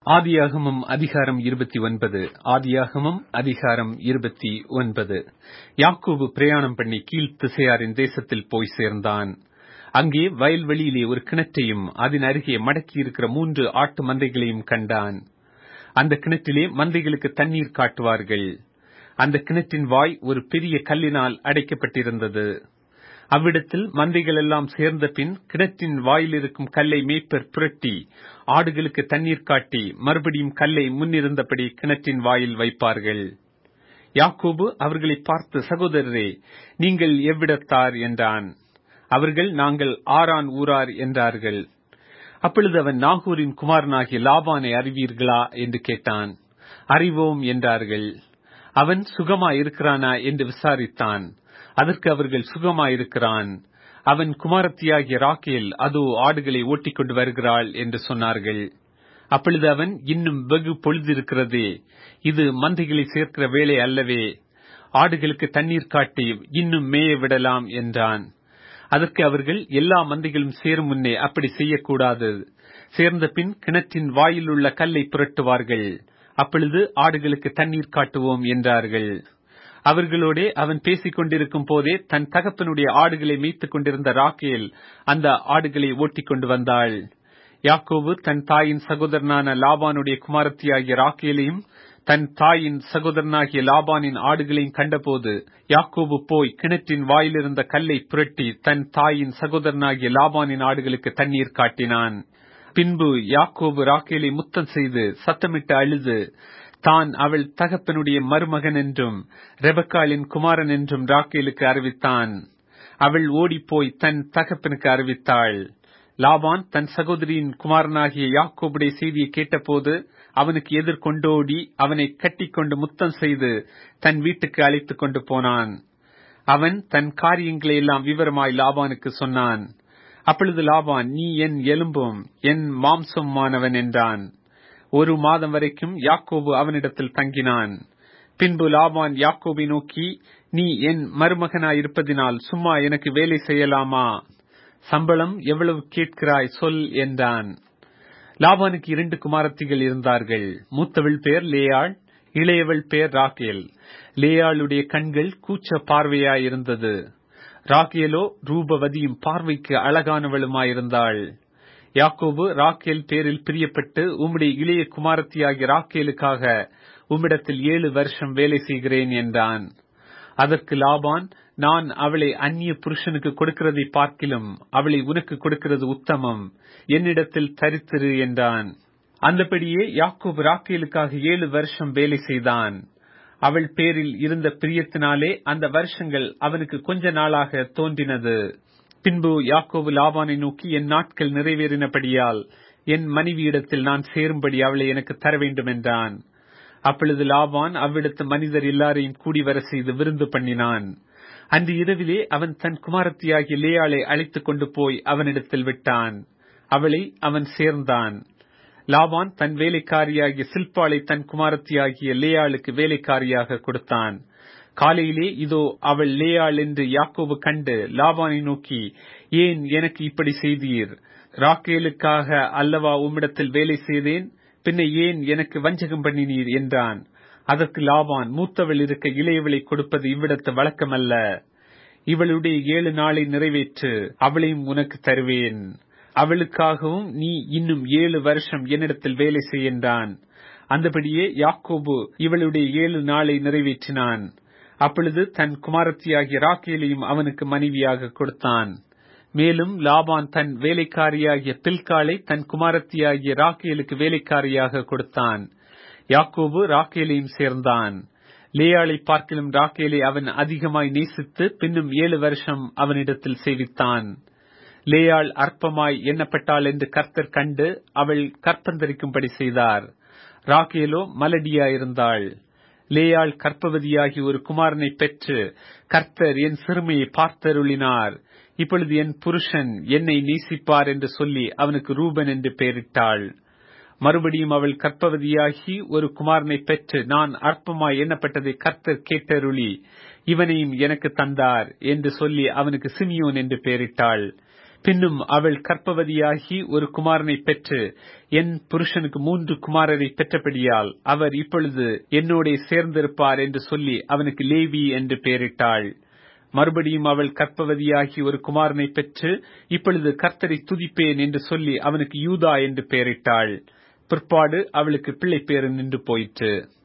ஆதியாகமம் அதிகாரம் இருபத்தி ஒன்பது ஆதியாகமம் அதிகாரம் இருபத்தி ஒன்பது யாக்கோபு பிரயாணம் பண்ணி கீழ் திசையாரின் தேசத்தில் போய் சேர்ந்தான் அங்கே வயல்வெளியிலே ஒரு கிணற்றையும் அதன் அருகே மடக்கி இருக்கிற மூன்று ஆட்டு மந்தைகளையும் கண்டான் அந்த கிணற்றிலே மந்தைகளுக்கு தண்ணீர் காட்டுவார்கள் அந்த கிணற்றின் வாய் ஒரு பெரிய கல்லினால் அடைக்கப்பட்டிருந்தது அவ்விடத்தில் மந்தைகள் எல்லாம் சேர்ந்த பின் கிணற்றின் வாயில் இருக்கும் கல்லை மேய்ப்பர் புரட்டி ஆடுகளுக்கு தண்ணீர் காட்டி மறுபடியும் கல்லை முன்னிருந்தபடி கிணற்றின் வாயில் வைப்பார்கள் யாக்கோபு அவர்களை பார்த்து சகோதரரே நீங்கள் எவ்விடத்தார் என்றான் அவர்கள் நாங்கள் ஆரான் ஊரார் என்றார்கள் அப்பொழுது அவன் நாகூரின் குமாரனாகிய லாபானை அறிவீர்களா என்று கேட்டான் அறிவோம் என்றார்கள் அவன் சுகமா இருக்கிறானா என்று விசாரித்தான் அதற்கு அவர்கள் சுகமாயிருக்கிறான் அவன் குமாரத்தியாகிய ராக்கேல் அதோ ஆடுகளை ஓட்டிக் கொண்டு வருகிறாள் என்று சொன்னார்கள் அப்பொழுது அவன் இன்னும் வெகு பொழுதிருக்கிறதே இது மந்தைகளை சேர்க்கிற வேலை அல்லவே ஆடுகளுக்கு தண்ணீர் காட்டி இன்னும் மேய விடலாம் என்றான் அதற்கு அவர்கள் எல்லா மந்தைகளும் சேரும் முன்னே அப்படி செய்யக்கூடாது சேர்ந்த பின் கிணற்றின் வாயில் உள்ள கல்லை புரட்டுவார்கள் அப்பொழுது ஆடுகளுக்கு தண்ணீர் காட்டுவோம் என்றார்கள் அவர்களோடே அவன் பேசிக் கொண்டிருக்கும் போதே தன் தகப்பனுடைய ஆடுகளை மேய்த்துக் கொண்டிருந்த ராக்கேல் அந்த ஆடுகளை ஓட்டிக் கொண்டு வந்தாள் யாக்கோபு தன் தாயின் சகோதரனான லாபானுடைய குமாரத்தியாகிய ராக்கேலையும் தன் தாயின் சகோதரனாகிய லாபானின் ஆடுகளையும் கண்டபோது யாக்கோபு போய் கிணற்றின் வாயிலிருந்த கல்லை புரட்டி தன் தாயின் சகோதரனாகிய லாபானின் ஆடுகளுக்கு தண்ணீர் காட்டினான் பின்பு யாக்கோபு ராக்கேலை முத்தம் செய்து சத்தமிட்டு அழுது தான் அவள் தகப்பனுடைய மருமகன் என்றும் ரெபக்காலின் குமாரன் என்றும் ராக்கேலுக்கு அறிவித்தான் அவள் ஓடிப்போய் தன் தகப்பனுக்கு அறிவித்தாள் லாபான் தன் சகோதரியின் குமாரனாகிய யாக்கோபுடைய செய்தியை கேட்டபோது அவனுக்கு எதிர்கொண்டோடி அவனை கட்டிக்கொண்டு முத்தம் செய்து தன் வீட்டுக்கு அழைத்துக் கொண்டு போனான் அவன் தன் காரியங்களை எல்லாம் விவரமாய் லாபானுக்கு சொன்னான் அப்பொழுது லாபான் நீ என் எலும்பும் என் மாம்சமானவன் என்றான் ஒரு மாதம் வரைக்கும் யாக்கோபு அவனிடத்தில் தங்கினான் பின்பு லாபான் யாக்கோபை நோக்கி நீ என் மருமகனாயிருப்பதினால் சும்மா எனக்கு வேலை செய்யலாமா சம்பளம் எவ்வளவு கேட்கிறாய் சொல் என்றான் லாபானுக்கு இரண்டு குமாரத்திகள் இருந்தார்கள் மூத்தவள் பேர் லேயாள் இளையவள் பேர் ராக்கேல் லேயாளுடைய கண்கள் கூச்ச பார்வையாயிருந்தது ராக்கேலோ ரூபவதியும் பார்வைக்கு அழகானவளுமாயிருந்தாள் யாக்கோபு ராக்கேல் பேரில் பிரியப்பட்டு உம்முடைய இளைய குமாரத்தியாகிய ராக்கேலுக்காக உம்மிடத்தில் ஏழு வருஷம் வேலை செய்கிறேன் என்றான் அதற்கு லாபான் நான் அவளை அந்நிய புருஷனுக்கு கொடுக்கிறதை பார்க்கிலும் அவளை உனக்கு கொடுக்கிறது உத்தமம் என்னிடத்தில் தரித்திரு என்றான் அந்தபடியே யாக்கோபு ராக்கேலுக்காக ஏழு வருஷம் வேலை செய்தான் அவள் பேரில் இருந்த பிரியத்தினாலே அந்த வருஷங்கள் அவனுக்கு கொஞ்ச நாளாக தோன்றினது பின்பு யாக்கோபு லாபானை நோக்கி என் நாட்கள் நிறைவேறினபடியால் என் மனைவியிடத்தில் நான் சேரும்படி அவளை எனக்கு தர வேண்டும் என்றான் அப்பொழுது லாபான் அவ்விடத்து மனிதர் எல்லாரையும் கூடி வர செய்து விருந்து பண்ணினான் அன்று இரவிலே அவன் தன் குமாரத்தியாகிய லேயாளை அழைத்துக் கொண்டு போய் அவனிடத்தில் விட்டான் அவளை அவன் சேர்ந்தான் லாபான் தன் வேலைக்காரியாகிய சில்பாளை தன் குமாரத்தியாகிய லேயாளுக்கு வேலைக்காரியாக கொடுத்தான் காலையிலே இதோ அவள் லேயாள் என்று யாக்கோபு கண்டு லாபானை நோக்கி ஏன் எனக்கு இப்படி செய்தீர் ராக்கேலுக்காக அல்லவா உம்மிடத்தில் வேலை செய்தேன் பின்ன ஏன் எனக்கு வஞ்சகம் பண்ணினீர் என்றான் அதற்கு லாபான் மூத்தவள் இருக்க இளையவளை கொடுப்பது இவ்விடத்து வழக்கமல்ல இவளுடைய ஏழு நாளை நிறைவேற்று அவளையும் உனக்கு தருவேன் அவளுக்காகவும் நீ இன்னும் ஏழு வருஷம் என்னிடத்தில் வேலை செய்கின்றான் அந்தபடியே யாக்கோபு இவளுடைய ஏழு நாளை நிறைவேற்றினான் அப்பொழுது தன் குமாரத்தியாகிய ராக்கேலையும் அவனுக்கு மனைவியாக கொடுத்தான் மேலும் லாபான் தன் வேலைக்காரியாகிய பில்காலை தன் குமாரத்தியாகிய ராக்கேலுக்கு வேலைக்காரியாக கொடுத்தான் யாக்கோபு ராக்கேலையும் சேர்ந்தான் லேயாளை பார்க்கிலும் ராக்கேலை அவன் அதிகமாய் நேசித்து பின்னும் ஏழு வருஷம் அவனிடத்தில் சேவித்தான் லேயாள் அற்பமாய் எண்ணப்பட்டாள் என்று கர்த்தர் கண்டு அவள் கற்பந்தரிக்கும்படி செய்தார் ராக்கேலோ மலடியாயிருந்தாள் லேயாள் கற்பவதியாகி ஒரு குமாரனை பெற்று கர்த்தர் என் சிறுமையை பார்த்தருளினார் இப்பொழுது என் புருஷன் என்னை நேசிப்பார் என்று சொல்லி அவனுக்கு ரூபன் என்று பெயரிட்டாள் மறுபடியும் அவள் கற்பவதியாகி ஒரு குமாரனை பெற்று நான் அற்பமாய் எண்ணப்பட்டதை கர்த்தர் கேட்டருளி இவனையும் எனக்கு தந்தார் என்று சொல்லி அவனுக்கு சிமியோன் என்று பெயரிட்டாள் பின்னும் அவள் கற்பவதியாகி ஒரு குமாரனை பெற்று என் புருஷனுக்கு மூன்று குமாரரை பெற்றபடியால் அவர் இப்பொழுது என்னோட சேர்ந்திருப்பார் என்று சொல்லி அவனுக்கு லேவி என்று பெயரிட்டாள் மறுபடியும் அவள் கற்பவதியாகி ஒரு குமாரனை பெற்று இப்பொழுது கர்த்தரை துதிப்பேன் என்று சொல்லி அவனுக்கு யூதா என்று பெயரிட்டாள் பிற்பாடு அவளுக்கு பிள்ளை பேரு நின்று போயிற்று